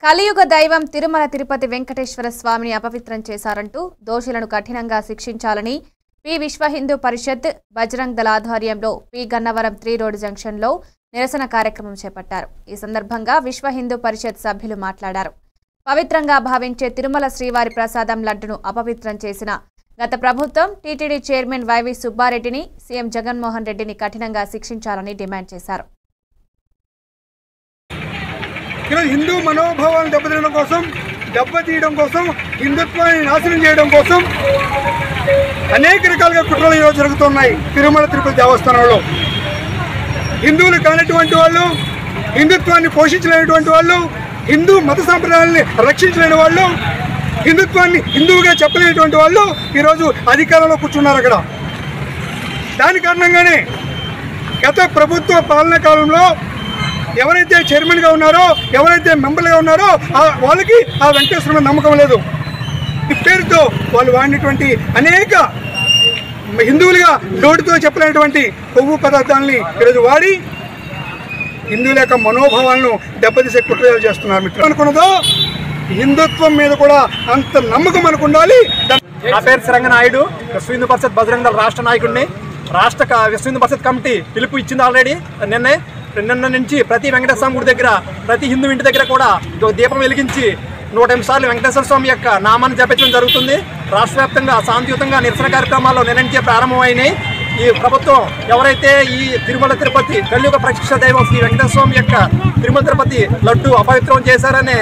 కలియుగ దైవం తిరుమల తిరుపతి వెంకటేశ్వర స్వామిని అపవిత్రం చేశారంటూ దోషులను కఠినంగా శిక్షించాలని పి విశ్వ హిందూ పరిషత్ బజరంగ్ దళ ఆధ్వర్యంలో పి గన్నవరం త్రీ రోడ్ జంక్షన్లో నిరసన కార్యక్రమం చేపట్టారు ఈ సందర్భంగా విశ్వ హిందూ పరిషత్ సభ్యులు మాట్లాడారు పవిత్రంగా భావించే తిరుమల శ్రీవారి ప్రసాదం లడ్డును అపవిత్రం చేసిన గత ప్రభుత్వం టీటీడీ చైర్మన్ వైవి సుబ్బారెడ్డిని సీఎం జగన్మోహన్ రెడ్డిని కఠినంగా శిక్షించాలని డిమాండ్ చేశారు ఈరోజు హిందూ మనోభావాలను దెబ్బతీయడం కోసం దెబ్బతీయడం కోసం హిందుత్వాన్ని నాశనం చేయడం కోసం అనేక రకాలుగా కుట్రలు ఈరోజు జరుగుతున్నాయి తిరుమల తిరుపతి దేవస్థానంలో హిందువులు కానటువంటి వాళ్ళు హిందుత్వాన్ని పోషించలేనటువంటి వాళ్ళు హిందూ మత సాంప్రదాయాల్ని రక్షించలేని వాళ్ళు హిందుత్వాన్ని హిందువుగా చెప్పలేనటువంటి వాళ్ళు ఈరోజు అధికారంలో కూర్చున్నారు అక్కడ దాని కారణంగానే గత ప్రభుత్వ పాలన కాలంలో ఎవరైతే చైర్మన్గా ఉన్నారో ఎవరైతే మెంబర్లుగా ఉన్నారో ఆ వాళ్ళకి ఆ వెంకటేశ్వర మీద నమ్మకం లేదు ఈ పేరుతో వాళ్ళు వాడినటువంటి అనేక హిందువులుగా నోటితో చెప్పలేనటువంటి కొవ్వు పదార్థాలని ఈరోజు వాడి హిందువుల యొక్క మనోభావాలను దెబ్బతీసే కుట్రలు చేస్తున్నారు మిత్రులు అనుకున్నదో హిందుత్వం మీద కూడా అంత నమ్మకం మనకు ఉండాలి దాన్ని నా పేరు సిరంగ నాయుడు విశ్వ హిందూ పరిషత్ బజరంగ దళ రాష్ట్ర నాయకుడిని రాష్ట్ర క- విశ్వ హిందూ పరిషత్ కమిటీ పిలుపు ఇచ్చింది ఆల్రెడీ నిన్నే నిన్న నుంచి ప్రతి వెంకటేశ్వర స్వామి గుడి దగ్గర ప్రతి హిందూ ఇంటి దగ్గర కూడా ఒక దీపం వెలిగించి నూట ఎనిమిది సార్లు వెంకటేశ్వర స్వామి యొక్క నామాన్ని జపించడం జరుగుతుంది రాష్ట్ర వ్యాప్తంగా శాంతియుతంగా నిరసన కార్యక్రమాలు నిన్న నుంచే ప్రారంభమైనాయి ఈ ప్రభుత్వం ఎవరైతే ఈ తిరుమల తిరుపతి కలియుగ ప్రత్యక్ష దైవం శ్రీ వెంకటేశ్వర స్వామి యొక్క తిరుమల తిరుపతి లడ్డు అపవిత్రం చేశారనే